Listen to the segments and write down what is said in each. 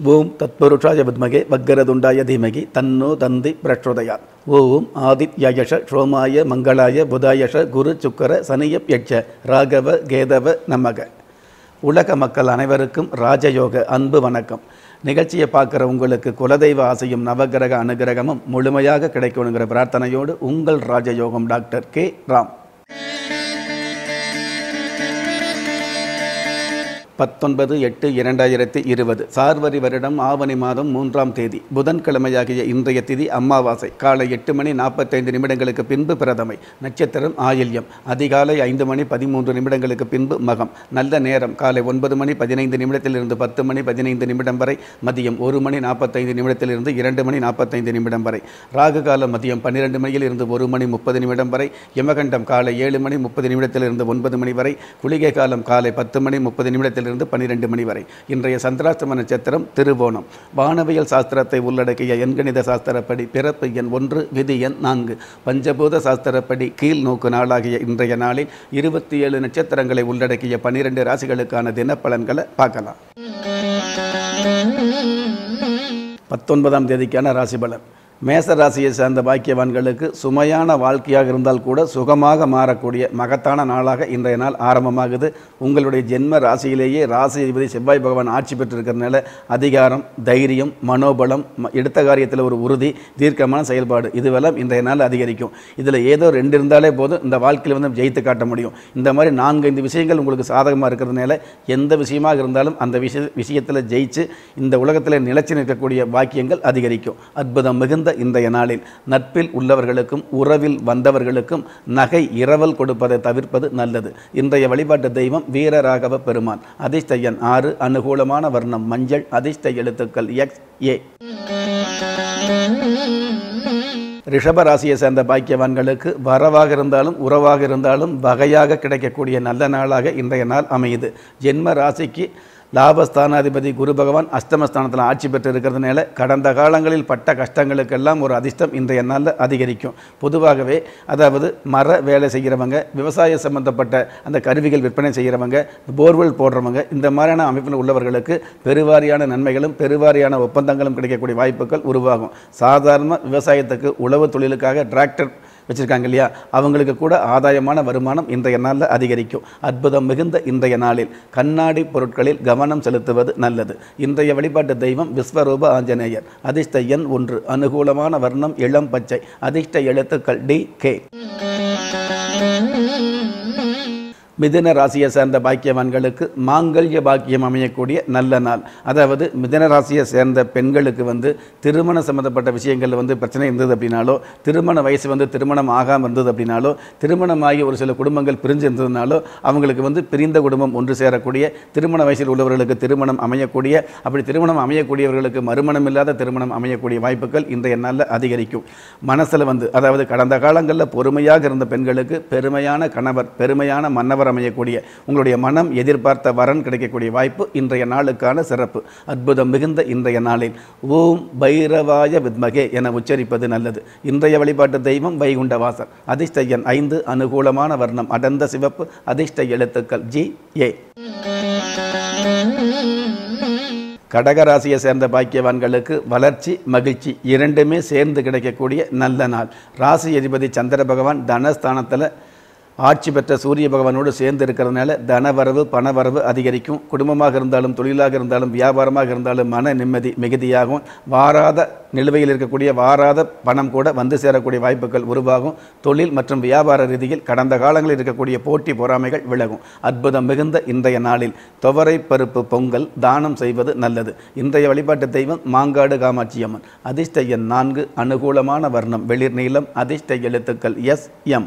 ஓம் தத்புருஷாய வித்மகே வக்கரதுண்டாய தீமகி தன்னோ தந்தி பிரச்சோதயா ஓம் ஆதித்யயஷ சோமாய மங்களாய புதாயஷ குரு சுக்கர சனியப் யட்ச ராகவ கேதவ நமக உலக மக்கள் அனைவருக்கும் ராஜயோக அன்பு வணக்கம் நிகழ்ச்சியை பார்க்குற உங்களுக்கு குலதெய்வ ஆசையும் நவகிரக அனுகிரகமும் முழுமையாக கிடைக்கணுங்கிற பிரார்த்தனையோடு உங்கள் ராஜயோகம் டாக்டர் கே ராம் பத்தொன்பது எட்டு இரண்டாயிரத்தி இருபது சார்வரி வருடம் ஆவணி மாதம் மூன்றாம் தேதி புதன்கிழமையாகிய இன்றைய திதி அமாவாசை காலை எட்டு மணி நாற்பத்தைந்து நிமிடங்களுக்கு பின்பு பிரதமை நட்சத்திரம் ஆயில்யம் அதிகாலை ஐந்து மணி பதிமூன்று நிமிடங்களுக்கு பின்பு மகம் நல்ல நேரம் காலை ஒன்பது மணி பதினைந்து நிமிடத்திலிருந்து பத்து மணி பதினைந்து நிமிடம் வரை மதியம் ஒரு மணி நாற்பத்தைந்து நிமிடத்திலிருந்து இரண்டு மணி நாற்பத்தைந்து நிமிடம் வரை ராகு காலம் மதியம் பன்னிரெண்டு மணியில் இருந்து ஒரு மணி முப்பது நிமிடம் வரை யமகண்டம் காலை ஏழு மணி முப்பது நிமிடத்திலிருந்து ஒன்பது மணி வரை குளிகை காலம் காலை பத்து மணி முப்பது நிமிடத்திலிருந்து பன்னிரெண்டு மணி வரை இன்றைய சந்திராஷ்டம நட்சத்திரம் திருவோணம் வானவியல் சாஸ்திரத்தை உள்ளடக்கிய எண்கணித சாஸ்திரப்படி பிறப்பு எண் ஒன்று விதி எண் நான்கு பஞ்சபூத சாஸ்திரப்படி கீழ் நோக்கு நாளாகிய இன்றைய நாளில் இருபத்தி ஏழு நட்சத்திரங்களை உள்ளடக்கிய பன்னிரெண்டு ராசிகளுக்கான தினப்பலன்களை பார்க்கலாம் பத்தொன்பதாம் தேதிக்கான ராசி பலன் மேச ராசியை சேர்ந்த பாக்கியவான்களுக்கு சுமையான வாழ்க்கையாக இருந்தால் கூட சுகமாக மாறக்கூடிய மகத்தான நாளாக இன்றைய நாள் ஆரம்பமாகுது உங்களுடைய ஜென்ம ராசியிலேயே ராசி அதிபதி செவ்வாய் பகவான் ஆட்சி பெற்றிருக்கிறதுனால அதிகாரம் தைரியம் மனோபலம் ம- எடுத்த காரியத்தில் ஒரு உறுதி தீர்க்கமான செயல்பாடு இதுவெல்லாம் இன்றைய நாள் அதிகரிக்கும் இதில் ஏதோ ரெண்டு இருந்தாலே போதும் இந்த வாழ்க்கையில் வந்து ஜெயித்து காட்ட முடியும் இந்த மாதிரி நான்கு ஐந்து விஷயங்கள் உங்களுக்கு சாதகமாக இருக்கிறதுனால எந்த விஷயமாக இருந்தாலும் அந்த விஷய விஷயத்தில் ஜெயிச்சு இந்த உலகத்தில் நிலைச்சு நிற்கக்கூடிய பாக்கியங்கள் அதிகரிக்கும் அற்புதம் மிகுந்த இன்றைய நாளில் நட்பில் உள்ளவர்களுக்கும் உறவில் வந்தவர்களுக்கும் நகை இரவல் கொடுப்பதை தவிர்ப்பது நல்லது இன்றைய வழிபாட்டு தெய்வம் வீரராகவ பெருமான் அதிர்ஷ்ட எண் ஆறு அனுகூலமான வர்ணம் மஞ்சள் அதிர்ஷ்ட எழுத்துக்கள் எக்ஸ் ஏ ரிஷப ராசியை சேர்ந்த பாக்கியவான்களுக்கு வரவாக இருந்தாலும் உறவாக இருந்தாலும் வகையாக கிடைக்கக்கூடிய நல்ல நாளாக இன்றைய நாள் அமையுது ஜென்ம ராசிக்கு லாபஸ்தானாதிபதி குரு பகவான் அஷ்டமஸ்தானத்தில் ஆட்சி பெற்று இருக்கிறதுனால கடந்த காலங்களில் பட்ட கஷ்டங்களுக்கெல்லாம் ஒரு அதிர்ஷ்டம் இன்றைய நாளில் அதிகரிக்கும் பொதுவாகவே அதாவது மர வேலை செய்கிறவங்க விவசாய சம்பந்தப்பட்ட அந்த கருவிகள் விற்பனை செய்கிறவங்க போர்வெல் போடுறவங்க இந்த மாதிரியான அமைப்பில் உள்ளவர்களுக்கு பெருவாரியான நன்மைகளும் பெருவாரியான ஒப்பந்தங்களும் கிடைக்கக்கூடிய வாய்ப்புகள் உருவாகும் சாதாரண விவசாயத்துக்கு உழவு தொழிலுக்காக டிராக்டர் வச்சுருக்காங்க இல்லையா அவங்களுக்கு கூட ஆதாயமான வருமானம் இன்றைய நாளில் அதிகரிக்கும் அற்புதம் மிகுந்த இன்றைய நாளில் கண்ணாடி பொருட்களில் கவனம் செலுத்துவது நல்லது இன்றைய வழிபாட்டு தெய்வம் விஸ்வரூப ஆஞ்சநேயர் அதிர்ஷ்ட எண் ஒன்று அனுகூலமான வர்ணம் இளம் பச்சை அதிர்ஷ்ட எழுத்துக்கள் டி கே மிதுன ராசியை சேர்ந்த பாக்கியவான்களுக்கு மாங்கல்ய பாக்கியம் அமையக்கூடிய நல்ல நாள் அதாவது மிதுன ராசியை சேர்ந்த பெண்களுக்கு வந்து திருமண சம்பந்தப்பட்ட விஷயங்களில் வந்து பிரச்சனை இருந்தது அப்படின்னாலோ திருமண வயசு வந்து திருமணம் ஆகாமல் இருந்தது அப்படின்னாலோ திருமணமாகி ஒரு சில குடும்பங்கள் பிரிஞ்சு இருந்ததுனாலோ அவங்களுக்கு வந்து பிரிந்த குடும்பம் ஒன்று சேரக்கூடிய திருமண வயசில் உள்ளவர்களுக்கு திருமணம் அமையக்கூடிய அப்படி திருமணம் அமையக்கூடியவர்களுக்கு மறுமணம் இல்லாத திருமணம் அமையக்கூடிய வாய்ப்புகள் இன்றைய நாளில் அதிகரிக்கும் மனசில் வந்து அதாவது கடந்த காலங்களில் பொறுமையாக இருந்த பெண்களுக்கு பெருமையான கணவர் பெருமையான மன்னவர் அமையக்கூடிய உங்களுடைய மனம் எதிர்பார்த்த வரன் கிடைக்கக்கூடிய வாய்ப்பு இன்றைய நாளுக்கான சிறப்பு அற்புதம் மிகுந்த இன்றைய நாளில் ஓம் பைரவாய வித்மகே என உச்சரிப்பது நல்லது இன்றைய வழிபாட்டு தெய்வம் வைகுண்ட வாசர் அதிர்ஷ்ட எண் ஐந்து அனுகூலமான வர்ணம் அடர்ந்த சிவப்பு அதிர்ஷ்ட எழுத்துக்கள் ஜி ஏ கடகராசியை சேர்ந்த பாக்கியவான்களுக்கு வளர்ச்சி மகிழ்ச்சி இரண்டுமே சேர்ந்து கிடைக்கக்கூடிய நல்ல நாள் ராசி அதிபதி சந்திர பகவான் தனஸ்தானத்தில் ஆட்சி பெற்ற சூரிய பகவானோடு சேர்ந்து இருக்கிறதுனால தனவரவு பணவரவு அதிகரிக்கும் குடும்பமாக இருந்தாலும் தொழிலாக இருந்தாலும் வியாபாரமாக இருந்தாலும் மன நிம்மதி மிகுதியாகும் வாராத நிலுவையில் இருக்கக்கூடிய வாராத பணம் கூட வந்து சேரக்கூடிய வாய்ப்புகள் உருவாகும் தொழில் மற்றும் வியாபார ரீதியில் கடந்த காலங்களில் இருக்கக்கூடிய போட்டி பொறாமைகள் விலகும் அற்புதம் மிகுந்த இன்றைய நாளில் துவரை பருப்பு பொங்கல் தானம் செய்வது நல்லது இன்றைய வழிபாட்டு தெய்வம் மாங்காடு காமாட்சி அம்மன் அதிர்ஷ்ட எண் நான்கு அனுகூலமான வர்ணம் வெளிர் நீளம் அதிர்ஷ்ட எழுத்துக்கள் எஸ் எம்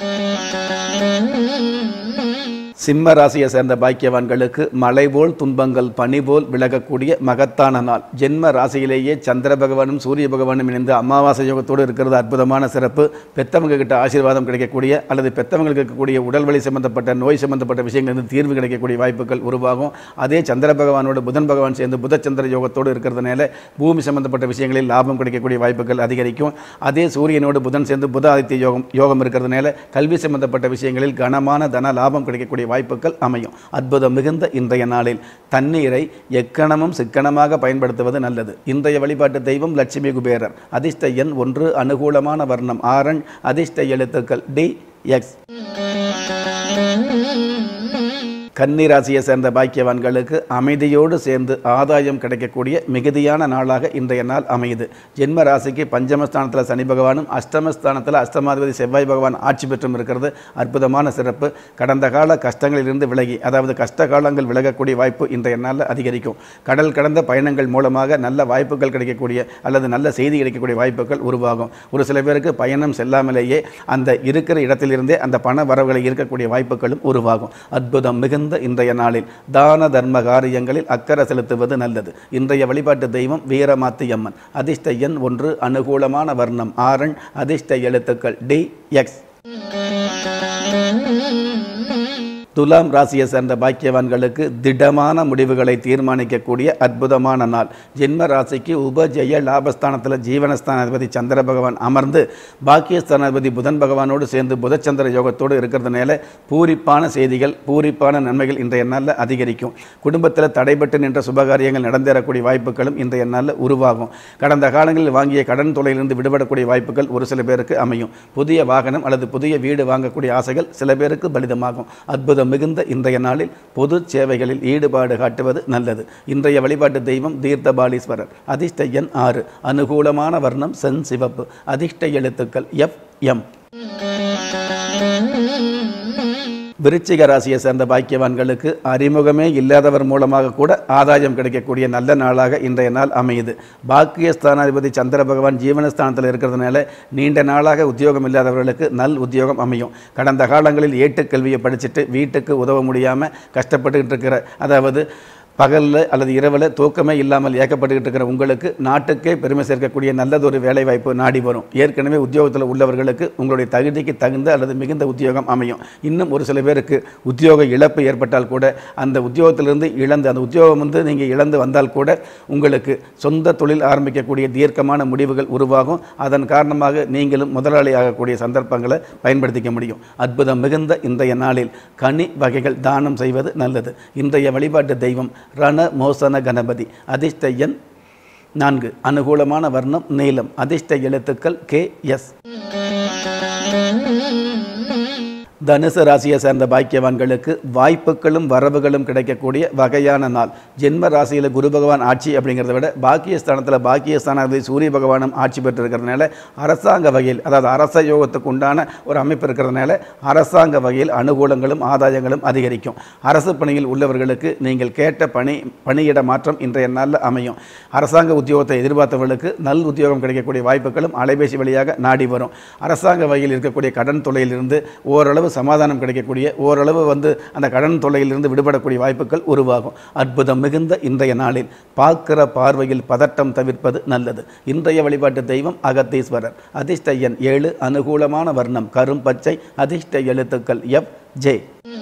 சிம்ம ராசியை சேர்ந்த பாக்கியவான்களுக்கு மலை போல் துன்பங்கள் பனி போல் விலகக்கூடிய மகத்தான நாள் ஜென்ம ராசியிலேயே சந்திர பகவானும் சூரிய பகவானும் இணைந்து அமாவாசை யோகத்தோடு இருக்கிறது அற்புதமான சிறப்பு பெத்தவங்க கிட்ட ஆசீர்வாதம் கிடைக்கக்கூடிய அல்லது பெத்தவங்களுக்கு இருக்கக்கூடிய உடல்வலி சம்பந்தப்பட்ட நோய் சம்பந்தப்பட்ட விஷயங்களிலிருந்து தீர்வு கிடைக்கக்கூடிய வாய்ப்புகள் உருவாகும் அதே சந்திர பகவானோடு புதன் பகவான் சேர்ந்து புதச்சந்திர யோகத்தோடு இருக்கிறதுனால பூமி சம்பந்தப்பட்ட விஷயங்களில் லாபம் கிடைக்கக்கூடிய வாய்ப்புகள் அதிகரிக்கும் அதே சூரியனோடு புதன் சேர்ந்து புத ஆதித்ய யோகம் யோகம் இருக்கிறதுனால கல்வி சம்பந்தப்பட்ட விஷயங்களில் கனமான தன லாபம் கிடைக்கக்கூடிய வாய்ப்புகள் அமையும் அற்புதம் மிகுந்த இன்றைய நாளில் தண்ணீரை எக்கணமும் சிக்கனமாக பயன்படுத்துவது நல்லது இன்றைய வழிபாட்டு தெய்வம் லட்சுமி குபேரர் அதிர்ஷ்ட எண் ஒன்று அனுகூலமான வர்ணம் ஆரன் அதிர்ஷ்ட எழுத்துக்கள் டி எக்ஸ் கன்னிராசியை சேர்ந்த பாக்கியவான்களுக்கு அமைதியோடு சேர்ந்து ஆதாயம் கிடைக்கக்கூடிய மிகுதியான நாளாக இன்றைய நாள் அமையுது ஜென்ம ராசிக்கு பஞ்சமஸ்தானத்தில் சனி பகவானும் அஷ்டமஸ்தானத்தில் அஷ்டமாதிபதி செவ்வாய் பகவான் ஆட்சி பெற்றும் இருக்கிறது அற்புதமான சிறப்பு கடந்த கால கஷ்டங்களிலிருந்து விலகி அதாவது கஷ்ட காலங்கள் விலகக்கூடிய வாய்ப்பு இன்றைய நாளில் அதிகரிக்கும் கடல் கடந்த பயணங்கள் மூலமாக நல்ல வாய்ப்புகள் கிடைக்கக்கூடிய அல்லது நல்ல செய்தி கிடைக்கக்கூடிய வாய்ப்புகள் உருவாகும் ஒரு சில பேருக்கு பயணம் செல்லாமலேயே அந்த இருக்கிற இடத்திலிருந்தே அந்த பண வரவுகளை இருக்கக்கூடிய வாய்ப்புகளும் உருவாகும் அற்புதம் மிகுந்த இன்றைய நாளில் தான தர்ம காரியங்களில் அக்கறை செலுத்துவது நல்லது இன்றைய வழிபாட்டு தெய்வம் வீரமாத்தி அம்மன் அதிர்ஷ்ட எண் ஒன்று அனுகூலமான வர்ணம் ஆரன் அதிர்ஷ்ட எழுத்துக்கள் டி எக்ஸ் துலாம் ராசியை சேர்ந்த பாக்கியவான்களுக்கு திடமான முடிவுகளை தீர்மானிக்கக்கூடிய அற்புதமான நாள் ஜென்ம ராசிக்கு உபஜய லாபஸ்தானத்தில் ஜீவனஸ்தானாதிபதி சந்திர பகவான் அமர்ந்து பாக்கியஸ்தானாதிபதி புதன் பகவானோடு சேர்ந்து புதச்சந்திர யோகத்தோடு இருக்கிறதுனால பூரிப்பான செய்திகள் பூரிப்பான நன்மைகள் இன்றைய நாளில் அதிகரிக்கும் குடும்பத்தில் தடைபட்டு நின்ற சுபகாரியங்கள் நடந்தேறக்கூடிய வாய்ப்புகளும் இன்றைய நாளில் உருவாகும் கடந்த காலங்களில் வாங்கிய கடன் தொலையிலிருந்து விடுபடக்கூடிய வாய்ப்புகள் ஒரு சில பேருக்கு அமையும் புதிய வாகனம் அல்லது புதிய வீடு வாங்கக்கூடிய ஆசைகள் சில பேருக்கு பலிதமாகும் அற்புதம் மிகுந்த இன்றைய நாளில் பொது சேவைகளில் ஈடுபாடு காட்டுவது நல்லது இன்றைய வழிபாட்டு தெய்வம் தீர்த்தபாலீஸ்வரர் அதிர்ஷ்ட எண் ஆறு அனுகூலமான வர்ணம் சென் சிவப்பு அதிர்ஷ்ட எழுத்துக்கள் எஃப் எம் விருச்சிக ராசியை சேர்ந்த பாக்கியவான்களுக்கு அறிமுகமே இல்லாதவர் மூலமாக கூட ஆதாயம் கிடைக்கக்கூடிய நல்ல நாளாக இன்றைய நாள் அமையுது பாக்கியஸ்தானாதிபதி சந்திர பகவான் ஜீவனஸ்தானத்தில் இருக்கிறதுனால நீண்ட நாளாக உத்தியோகம் இல்லாதவர்களுக்கு நல் உத்தியோகம் அமையும் கடந்த காலங்களில் ஏட்டுக்கல்வியை படிச்சுட்டு வீட்டுக்கு உதவ முடியாமல் கஷ்டப்பட்டுக்கிட்டு இருக்கிற அதாவது பகலில் அல்லது இரவில் தூக்கமே இல்லாமல் ஏக்கப்பட்டுக்கிட்டு இருக்கிற உங்களுக்கு நாட்டுக்கே பெருமை சேர்க்கக்கூடிய நல்லதொரு வேலைவாய்ப்பு நாடி வரும் ஏற்கனவே உத்தியோகத்தில் உள்ளவர்களுக்கு உங்களுடைய தகுதிக்கு தகுந்த அல்லது மிகுந்த உத்தியோகம் அமையும் இன்னும் ஒரு சில பேருக்கு உத்தியோக இழப்பு ஏற்பட்டால் கூட அந்த உத்தியோகத்திலிருந்து இழந்து அந்த உத்தியோகம் வந்து நீங்கள் இழந்து வந்தால் கூட உங்களுக்கு சொந்த தொழில் ஆரம்பிக்கக்கூடிய தீர்க்கமான முடிவுகள் உருவாகும் அதன் காரணமாக நீங்களும் முதலாளி ஆகக்கூடிய சந்தர்ப்பங்களை பயன்படுத்திக்க முடியும் அற்புதம் மிகுந்த இன்றைய நாளில் கனி வகைகள் தானம் செய்வது நல்லது இன்றைய வழிபாட்டு தெய்வம் ரண மோசன கணபதி அதிர்ஷ்ட எண் நான்கு அனுகூலமான வர்ணம் நீலம் அதிர்ஷ்ட எழுத்துக்கள் கே எஸ் தனுசு ராசியை சேர்ந்த பாக்கியவான்களுக்கு வாய்ப்புகளும் வரவுகளும் கிடைக்கக்கூடிய வகையான நாள் ஜென்ம ராசியில் குரு பகவான் ஆட்சி அப்படிங்கிறத விட பாக்கியஸ்தானத்தில் பாக்கியஸ்தானாதிபதி சூரிய பகவானும் ஆட்சி பெற்றிருக்கிறதுனால அரசாங்க வகையில் அதாவது அரச யோகத்துக்கு உண்டான ஒரு அமைப்பு இருக்கிறதுனால அரசாங்க வகையில் அனுகூலங்களும் ஆதாயங்களும் அதிகரிக்கும் அரசு பணியில் உள்ளவர்களுக்கு நீங்கள் கேட்ட பணி பணியிட மாற்றம் இன்றைய நாளில் அமையும் அரசாங்க உத்தியோகத்தை எதிர்பார்த்தவர்களுக்கு நல் உத்தியோகம் கிடைக்கக்கூடிய வாய்ப்புகளும் அலைபேசி வழியாக நாடி வரும் அரசாங்க வகையில் இருக்கக்கூடிய கடன் தொல்லையிலிருந்து ஓரளவு சமாதானம் கிடைக்கக்கூடிய ஓரளவு வந்து அந்த கடன் தொல்லையிலிருந்து விடுபடக்கூடிய வாய்ப்புகள் உருவாகும் அற்புதம் மிகுந்த இன்றைய நாளில் பார்க்கிற பார்வையில் பதட்டம் தவிர்ப்பது நல்லது இன்றைய வழிபாட்டு தெய்வம் அகத்தீஸ்வரர் அதிர்ஷ்ட எண் ஏழு அனுகூலமான வர்ணம் கரும் பச்சை அதிர்ஷ்ட எழுத்துக்கள் எஃப் ஜே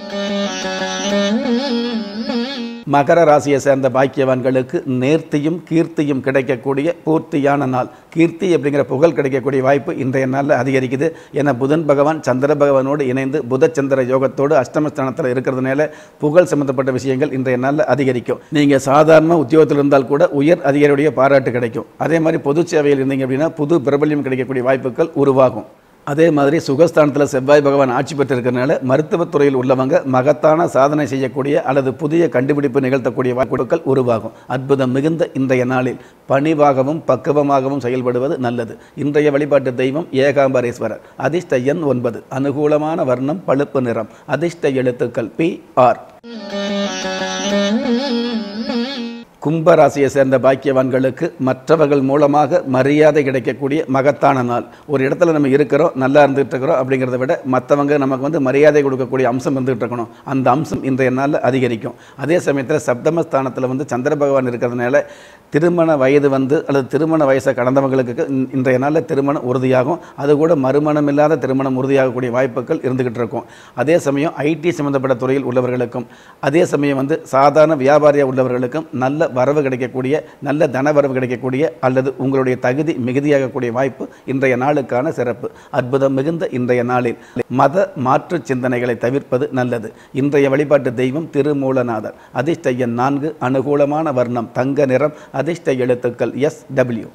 மகர ராசியை சேர்ந்த பாக்கியவான்களுக்கு நேர்த்தியும் கீர்த்தியும் கிடைக்கக்கூடிய பூர்த்தியான நாள் கீர்த்தி அப்படிங்கிற புகழ் கிடைக்கக்கூடிய வாய்ப்பு இன்றைய நாளில் அதிகரிக்குது என புதன் பகவான் சந்திர பகவானோடு இணைந்து புதச்சந்திர யோகத்தோடு அஷ்டமஸ்தானத்தில் இருக்கிறதுனால புகழ் சம்பந்தப்பட்ட விஷயங்கள் இன்றைய நாளில் அதிகரிக்கும் நீங்கள் சாதாரண உத்தியோகத்தில் இருந்தால் கூட உயர் அதிகாரியுடைய பாராட்டு கிடைக்கும் அதே மாதிரி பொது சேவையில் இருந்தீங்க அப்படின்னா புது பிரபல்யம் கிடைக்கக்கூடிய வாய்ப்புகள் உருவாகும் அதே மாதிரி சுகஸ்தானத்தில் செவ்வாய் பகவான் ஆட்சி பெற்றிருக்கிறனால மருத்துவத்துறையில் உள்ளவங்க மகத்தான சாதனை செய்யக்கூடிய அல்லது புதிய கண்டுபிடிப்பு நிகழ்த்தக்கூடிய வாய்ப்புகள் உருவாகும் அற்புதம் மிகுந்த இன்றைய நாளில் பணிவாகவும் பக்குவமாகவும் செயல்படுவது நல்லது இன்றைய வழிபாட்டு தெய்வம் ஏகாம்பரேஸ்வரர் அதிர்ஷ்ட எண் ஒன்பது அனுகூலமான வர்ணம் பழுப்பு நிறம் அதிர்ஷ்ட எழுத்துக்கள் பி ஆர் கும்பராசியை சேர்ந்த பாக்கியவான்களுக்கு மற்றவர்கள் மூலமாக மரியாதை கிடைக்கக்கூடிய மகத்தான நாள் ஒரு இடத்துல நம்ம இருக்கிறோம் நல்லா இருந்துகிட்டு இருக்கிறோம் அப்படிங்கிறத விட மற்றவங்க நமக்கு வந்து மரியாதை கொடுக்கக்கூடிய அம்சம் இருந்துகிட்டு இருக்கணும் அந்த அம்சம் இன்றைய நாளில் அதிகரிக்கும் அதே சமயத்தில் சப்தமஸ்தானத்தில் வந்து சந்திர பகவான் இருக்கிறதுனால திருமண வயது வந்து அல்லது திருமண வயசை கடந்தவங்களுக்கு இன்- இன்றைய நாளில் திருமணம் உறுதியாகும் அது கூட மறுமணம் இல்லாத திருமணம் உறுதியாகக்கூடிய வாய்ப்புகள் இருந்துகிட்டு இருக்கும் அதே சமயம் ஐடி சம்மந்தப்பட்ட துறையில் உள்ளவர்களுக்கும் அதே சமயம் வந்து சாதாரண வியாபாரியாக உள்ளவர்களுக்கும் நல்ல வரவு கிடைக்கக்கூடிய நல்ல தன வரவு கிடைக்கக்கூடிய அல்லது உங்களுடைய தகுதி மிகுதியாகக்கூடிய வாய்ப்பு இன்றைய நாளுக்கான சிறப்பு அற்புதம் மிகுந்த இன்றைய நாளில் மத மாற்று சிந்தனைகளை தவிர்ப்பது நல்லது இன்றைய வழிபாட்டு தெய்வம் திருமூலநாதர் அதிர்ஷ்ட எண் நான்கு அனுகூலமான வர்ணம் தங்க நிறம் அதிர்ஷ்ட எழுத்துக்கள் எஸ் டபிள்யூ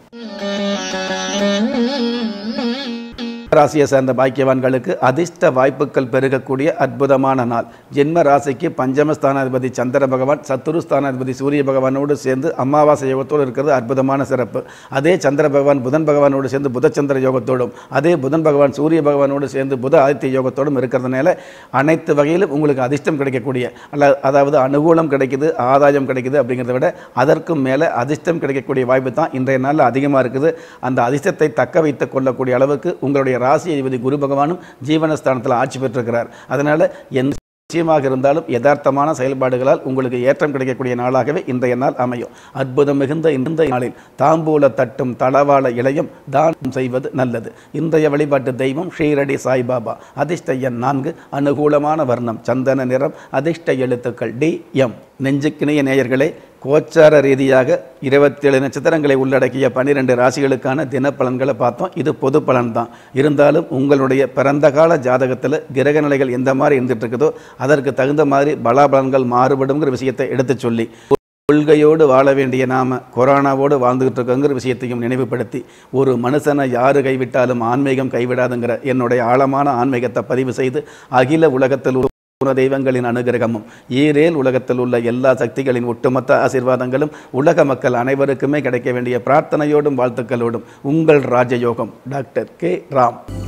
ராசியை சேர்ந்த பாக்கியவான்களுக்கு அதிர்ஷ்ட வாய்ப்புகள் பெருகக்கூடிய அற்புதமான நாள் ஜென்ம ராசிக்கு பஞ்சமஸ்தானாதிபதி சந்திர பகவான் சத்துருஸ்தானாதிபதி சூரிய பகவானோடு சேர்ந்து அமாவாசை யோகத்தோடு இருக்கிறது அற்புதமான சிறப்பு அதே சந்திர பகவான் புதன் பகவானோடு சேர்ந்து புதச்சந்திர யோகத்தோடும் அதே புதன் பகவான் சூரிய பகவானோடு சேர்ந்து புத ஆதித்ய யோகத்தோடும் இருக்கிறதுனால அனைத்து வகையிலும் உங்களுக்கு அதிர்ஷ்டம் கிடைக்கக்கூடிய அல்ல அதாவது அனுகூலம் கிடைக்குது ஆதாயம் கிடைக்குது அப்படிங்கிறத விட அதற்கும் மேலே அதிர்ஷ்டம் கிடைக்கக்கூடிய வாய்ப்பு தான் இன்றைய நாளில் அதிகமாக இருக்குது அந்த அதிர்ஷ்டத்தை தக்க வைத்துக் கொள்ளக்கூடிய அளவுக்கு உங்களுடைய ராசி அதிபதி குரு பகவானும் ஜீவனஸ்தானத்தில் ஆட்சி பெற்றிருக்கிறார் அதனால் எந்த நிச்சயமாக இருந்தாலும் யதார்த்தமான செயல்பாடுகளால் உங்களுக்கு ஏற்றம் கிடைக்கக்கூடிய நாளாகவே இன்றைய நாள் அமையும் அற்புதம் மிகுந்த இந்த நாளில் தாம்பூல தட்டும் தளவாள இலையும் தானம் செய்வது நல்லது இன்றைய வழிபாட்டு தெய்வம் ஸ்ரீரடி சாய்பாபா அதிர்ஷ்ட எண் நான்கு அனுகூலமான வர்ணம் சந்தன நிறம் அதிர்ஷ்ட எழுத்துக்கள் டி எம் நெஞ்சுக்கிணைய நேயர்களே கோச்சார ரீதியாக இருபத்தேழு நட்சத்திரங்களை உள்ளடக்கிய பன்னிரெண்டு ராசிகளுக்கான தினப்பலன்களை பார்த்தோம் இது பொது பலன் தான் இருந்தாலும் உங்களுடைய பிறந்த கால ஜாதகத்தில் கிரக நிலைகள் எந்த மாதிரி இருந்துட்டு இருக்குதோ அதற்கு தகுந்த மாதிரி பலாபலன்கள் மாறுபடுங்கிற விஷயத்தை எடுத்துச் சொல்லி கொள்கையோடு வாழ வேண்டிய நாம கொரோனாவோடு வாழ்ந்துகிட்டு இருக்கோங்கிற விஷயத்தையும் நினைவுபடுத்தி ஒரு மனுஷனை யாரு கைவிட்டாலும் ஆன்மீகம் கைவிடாதுங்கிற என்னுடைய ஆழமான ஆன்மீகத்தை பதிவு செய்து அகில உலகத்தில் உள்ள பூர்ண தெய்வங்களின் அனுகிரகமும் ஈரேல் உலகத்தில் உள்ள எல்லா சக்திகளின் ஒட்டுமொத்த ஆசீர்வாதங்களும் உலக மக்கள் அனைவருக்குமே கிடைக்க வேண்டிய பிரார்த்தனையோடும் வாழ்த்துக்களோடும் உங்கள் ராஜயோகம் டாக்டர் கே ராம்